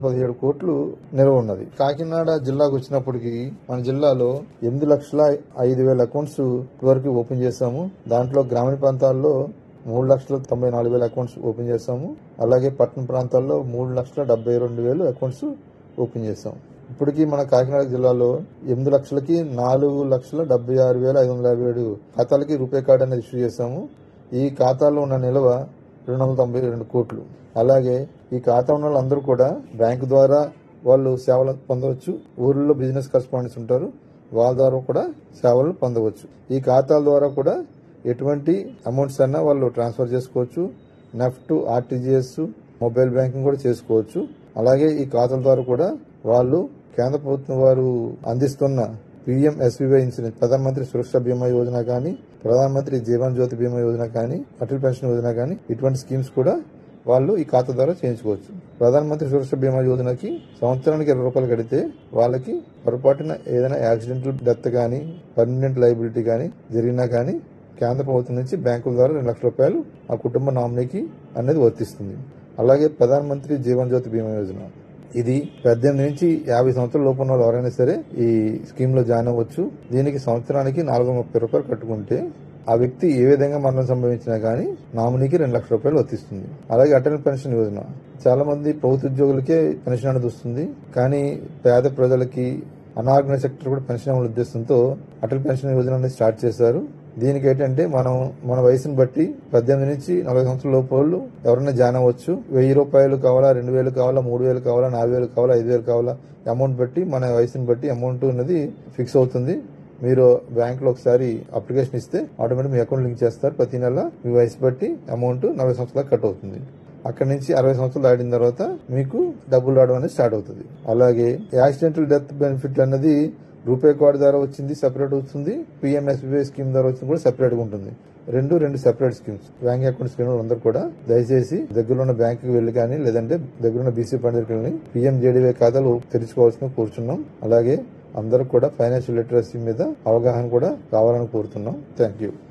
పదిహేడు కోట్లు నిల్వ ఉన్నది కాకినాడ జిల్లాకు వచ్చినప్పటికి మన జిల్లాలో ఎనిమిది లక్షల ఐదు వేల అకౌంట్స్ వరకు ఓపెన్ చేశాము దాంట్లో గ్రామీణ ప్రాంతాల్లో మూడు లక్షల తొంభై నాలుగు వేల అకౌంట్స్ ఓపెన్ చేశాము అలాగే పట్టణ ప్రాంతాల్లో మూడు లక్షల డెబ్బై రెండు వేలు అకౌంట్స్ ఓపెన్ చేశాం ఇప్పటికీ మన కాకినాడ జిల్లాలో ఎనిమిది లక్షలకి నాలుగు లక్షల డెబ్బై ఆరు వేల ఐదు వందల యాభై ఏడు ఖాతాలకి రూపే కార్డు అనేది ఇష్యూ చేశాము ఈ ఖాతాలో ఉన్న నిల్వ రెండు వందల తొంభై రెండు కోట్లు అలాగే ఈ ఖాతా ఉన్న వాళ్ళందరూ కూడా బ్యాంకు ద్వారా వాళ్ళు సేవలు పొందవచ్చు ఊర్లో బిజినెస్ కరెస్పాండెంట్స్ ఉంటారు వాళ్ళ ద్వారా కూడా సేవలు పొందవచ్చు ఈ ఖాతాల ద్వారా కూడా ఎటువంటి అమౌంట్స్ అయినా వాళ్ళు ట్రాన్స్ఫర్ చేసుకోవచ్చు నెఫ్ట్ ఆర్టీజీఎస్ మొబైల్ బ్యాంకింగ్ కూడా చేసుకోవచ్చు అలాగే ఈ ఖాతాల ద్వారా కూడా వాళ్ళు కేంద్ర ప్రభుత్వం వారు అందిస్తున్న పిఎం ఎస్బీఐ ఇన్సూరెన్స్ ప్రధానమంత్రి సురక్ష బీమా యోజన కానీ ప్రధానమంత్రి జీవన్ జ్యోతి బీమా యోజన కానీ అటల్ పెన్షన్ యోజన కానీ ఇటువంటి స్కీమ్స్ కూడా వాళ్ళు ఈ ఖాతా ద్వారా చేయించుకోవచ్చు ప్రధానమంత్రి సురక్ష బీమా యోజనకి సంవత్సరానికి ఇరవై రూపాయలు కడితే వాళ్ళకి పొరపాటున ఏదైనా యాక్సిడెంటల్ డెత్ కానీ పర్మనెంట్ లైబిలిటీ కానీ జరిగినా కానీ కేంద్ర ప్రభుత్వం నుంచి బ్యాంకుల ద్వారా రెండు లక్షల రూపాయలు ఆ కుటుంబ నామినీకి అనేది వర్తిస్తుంది అలాగే ప్రధానమంత్రి జీవన్ జ్యోతి బీమా యోజన ఇది పద్దెనిమిది నుంచి యాభై సంవత్సరాల లోపు ఉన్న వాళ్ళు ఎవరైనా సరే ఈ స్కీమ్ లో జాయిన్ అవ్వచ్చు దీనికి సంవత్సరానికి నాలుగు వందల ముప్పై రూపాయలు కట్టుకుంటే ఆ వ్యక్తి ఏ విధంగా మరణం సంభవించినా గానీ నామినీకి రెండు లక్షల రూపాయలు వర్తిస్తుంది అలాగే అటల్ పెన్షన్ యోజన చాలా మంది ప్రభుత్వ ఉద్యోగులకే పెన్షన్ అనేది వస్తుంది కానీ పేద ప్రజలకి అనార్గనైజ్ సెక్టర్ కూడా పెన్షన్ అమలు ఉద్దేశంతో అటల్ పెన్షన్ యోజన అనేది స్టార్ట్ చేశారు దీనికి ఏంటంటే మనం మన వయసుని బట్టి పద్దెనిమిది నుంచి నలభై సంవత్సరాల లోపు వాళ్ళు ఎవరైనా జాయిన్ అవ్వచ్చు వెయ్యి రూపాయలు కావాలా రెండు వేలు కావాలా మూడు వేలు కావాలా నాలుగు వేలు కావాలా ఐదు వేలు కావాలా అమౌంట్ బట్టి మన వయసుని బట్టి అమౌంట్ అనేది ఫిక్స్ అవుతుంది మీరు బ్యాంక్ లో ఒకసారి అప్లికేషన్ ఇస్తే ఆటోమేటిక్ మీ అకౌంట్ లింక్ చేస్తారు ప్రతి నెల మీ వయసు బట్టి అమౌంట్ నలభై సంవత్సరాలకు కట్ అవుతుంది అక్కడ నుంచి అరవై సంవత్సరాలు దాటిన తర్వాత మీకు డబ్బులు రావడం అనేది స్టార్ట్ అవుతుంది అలాగే యాక్సిడెంటల్ డెత్ బెనిఫిట్ అన్నది రూపే కార్డు ద్వారా వచ్చింది సెపరేట్ వస్తుంది పిఎంఎస్బీఐ స్కీమ్ ద్వారా వచ్చింది కూడా సెపరేట్ గా ఉంటుంది రెండు రెండు separate schemes bank account scheme అందరూ కూడా దయచేసి దగ్గరలో ఉన్న బ్యాంకుకి వెళ్ళి కానీ లేదంటే దగ్గరున్న బీసీ పండితులకి వెళ్ళి పిఎంజేడీవై ఖాతాలు తెరుచుకోవాల్సిన కోరుచున్నాం అలాగే అందరూ కూడా ఫైనాన్షియల్ లిటరసీ మీద అవగాహన కూడా కావాలని కోరుతున్నాం thank you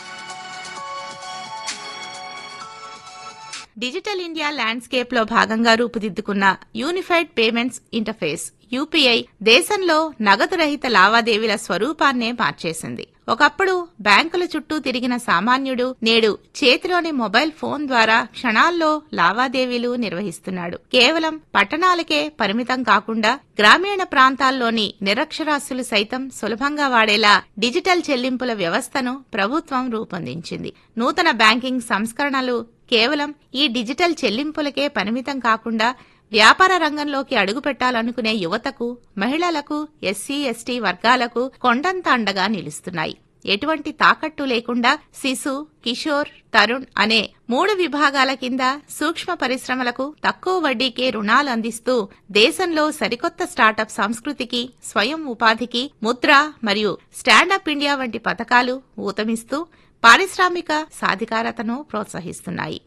digital India landscape లో భాగంగా రూపుదిద్దుకున్న యూనిఫైడ్ పేమెంట్స్ ఇంటర్ఫేస్ యూపీఐ దేశంలో నగదు రహిత లావాదేవీల స్వరూపాన్నే మార్చేసింది ఒకప్పుడు బ్యాంకుల చుట్టూ తిరిగిన సామాన్యుడు నేడు చేతిలోని మొబైల్ ఫోన్ ద్వారా క్షణాల్లో లావాదేవీలు నిర్వహిస్తున్నాడు కేవలం పట్టణాలకే పరిమితం కాకుండా గ్రామీణ ప్రాంతాల్లోని నిరక్షరాస్యులు సైతం సులభంగా వాడేలా డిజిటల్ చెల్లింపుల వ్యవస్థను ప్రభుత్వం రూపొందించింది నూతన బ్యాంకింగ్ సంస్కరణలు కేవలం ఈ డిజిటల్ చెల్లింపులకే పరిమితం కాకుండా వ్యాపార రంగంలోకి అడుగుపెట్టాలనుకునే యువతకు మహిళలకు ఎస్సీ ఎస్టీ వర్గాలకు కొండంత అండగా నిలుస్తున్నాయి ఎటువంటి తాకట్టు లేకుండా శిశు కిషోర్ తరుణ్ అనే మూడు విభాగాల కింద సూక్ష్మ పరిశ్రమలకు తక్కువ వడ్డీకే రుణాలు అందిస్తూ దేశంలో సరికొత్త స్టార్టప్ సంస్కృతికి స్వయం ఉపాధికి ముద్ర మరియు స్టాండప్ ఇండియా వంటి పథకాలు ఊతమిస్తూ పారిశ్రామిక సాధికారతను ప్రోత్సహిస్తున్నాయి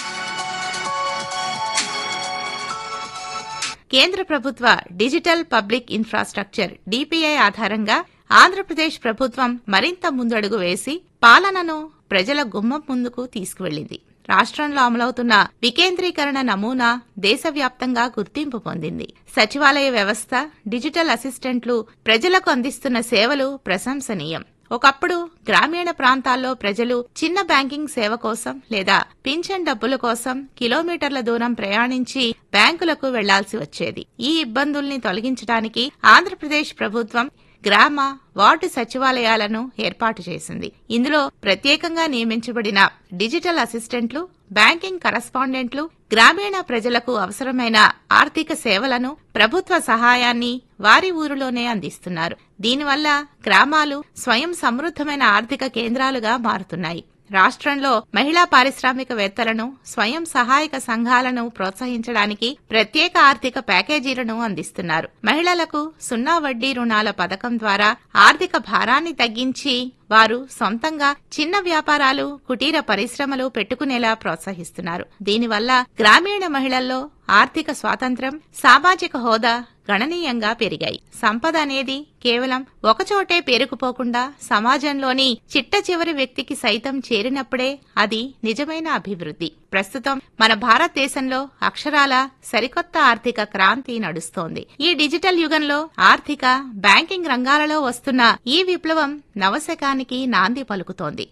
కేంద్ర ప్రభుత్వ డిజిటల్ పబ్లిక్ ఇన్ఫ్రాస్ట్రక్చర్ డిపిఐ ఆధారంగా ఆంధ్రప్రదేశ్ ప్రభుత్వం మరింత ముందడుగు వేసి పాలనను ప్రజల గుమ్మం ముందుకు తీసుకువెళ్లింది రాష్ట్రంలో అమలవుతున్న వికేంద్రీకరణ నమూనా దేశవ్యాప్తంగా గుర్తింపు పొందింది సచివాలయ వ్యవస్థ డిజిటల్ అసిస్టెంట్లు ప్రజలకు అందిస్తున్న సేవలు ప్రశంసనీయం ఒకప్పుడు గ్రామీణ ప్రాంతాల్లో ప్రజలు చిన్న బ్యాంకింగ్ సేవ కోసం లేదా పింఛన్ డబ్బుల కోసం కిలోమీటర్ల దూరం ప్రయాణించి బ్యాంకులకు వెళ్లాల్సి వచ్చేది ఈ ఇబ్బందుల్ని తొలగించడానికి ఆంధ్రప్రదేశ్ ప్రభుత్వం గ్రామ వార్డు సచివాలయాలను ఏర్పాటు చేసింది ఇందులో ప్రత్యేకంగా నియమించబడిన డిజిటల్ అసిస్టెంట్లు బ్యాంకింగ్ కరస్పాండెంట్లు గ్రామీణ ప్రజలకు అవసరమైన ఆర్థిక సేవలను ప్రభుత్వ సహాయాన్ని వారి ఊరిలోనే అందిస్తున్నారు దీనివల్ల గ్రామాలు స్వయం సమృద్ధమైన ఆర్థిక కేంద్రాలుగా మారుతున్నాయి రాష్ట్రంలో మహిళా పారిశ్రామికవేత్తలను స్వయం సహాయక సంఘాలను ప్రోత్సహించడానికి ప్రత్యేక ఆర్థిక ప్యాకేజీలను అందిస్తున్నారు మహిళలకు సున్నా వడ్డీ రుణాల పథకం ద్వారా ఆర్థిక భారాన్ని తగ్గించి వారు సొంతంగా చిన్న వ్యాపారాలు కుటీర పరిశ్రమలు పెట్టుకునేలా ప్రోత్సహిస్తున్నారు దీనివల్ల గ్రామీణ మహిళల్లో ఆర్థిక స్వాతంత్ర్యం సామాజిక హోదా గణనీయంగా పెరిగాయి సంపద అనేది కేవలం ఒకచోటే పేరుకుపోకుండా సమాజంలోని చిట్ట చివరి వ్యక్తికి సైతం చేరినప్పుడే అది నిజమైన అభివృద్ధి ప్రస్తుతం మన భారతదేశంలో అక్షరాల సరికొత్త ఆర్థిక క్రాంతి నడుస్తోంది ఈ డిజిటల్ యుగంలో ఆర్థిక బ్యాంకింగ్ రంగాలలో వస్తున్న ఈ విప్లవం నవశకానికి నాంది పలుకుతోంది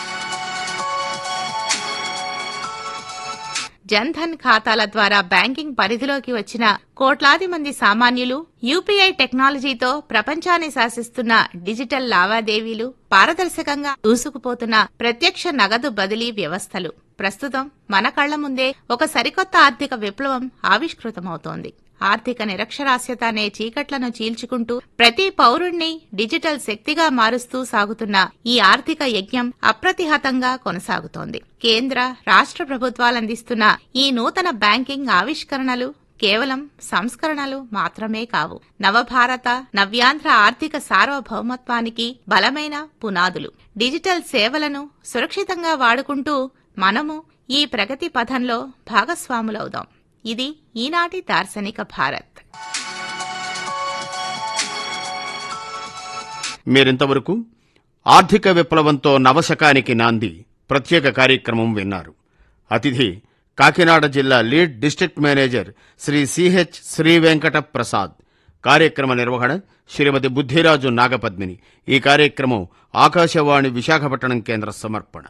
జన్ధన్ ఖాతాల ద్వారా బ్యాంకింగ్ పరిధిలోకి వచ్చిన కోట్లాది మంది సామాన్యులు యూపీఐ టెక్నాలజీతో ప్రపంచాన్ని శాసిస్తున్న డిజిటల్ లావాదేవీలు పారదర్శకంగా దూసుకుపోతున్న ప్రత్యక్ష నగదు బదిలీ వ్యవస్థలు ప్రస్తుతం మన కళ్ల ముందే ఒక సరికొత్త ఆర్థిక విప్లవం ఆవిష్కృతమవుతోంది ఆర్థిక నిరక్షరాస్యత అనే చీకట్లను చీల్చుకుంటూ ప్రతి పౌరుణ్ణి డిజిటల్ శక్తిగా మారుస్తూ సాగుతున్న ఈ ఆర్థిక యజ్ఞం అప్రతిహతంగా కొనసాగుతోంది కేంద్ర రాష్ట్ర ప్రభుత్వాలు అందిస్తున్న ఈ నూతన బ్యాంకింగ్ ఆవిష్కరణలు కేవలం సంస్కరణలు మాత్రమే కావు నవభారత నవ్యాంధ్ర ఆర్థిక సార్వభౌమత్వానికి బలమైన పునాదులు డిజిటల్ సేవలను సురక్షితంగా వాడుకుంటూ మనము ఈ ప్రగతి పథంలో భాగస్వాములవుదాం ఇది ఈనాటి దార్శనిక భారత్ మీరింతవరకు ఆర్థిక విప్లవంతో నవశకానికి నాంది ప్రత్యేక కార్యక్రమం విన్నారు అతిథి కాకినాడ జిల్లా lead district manager Shri CH Shri Venkata Prasad కార్యక్రమ నిర్వహణ శ్రీమతి బుద్ధిరాజు నాగపద్మిని ఈ కార్యక్రమం ఆకాశవాణి విశాఖపట్నం కేంద్ర సమర్పణ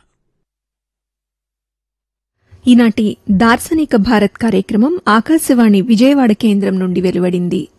ఈనాటి దార్శనిక భారత్ కార్యక్రమం ఆకాశవాణి విజయవాడ కేంద్రం నుండి వెలువడింది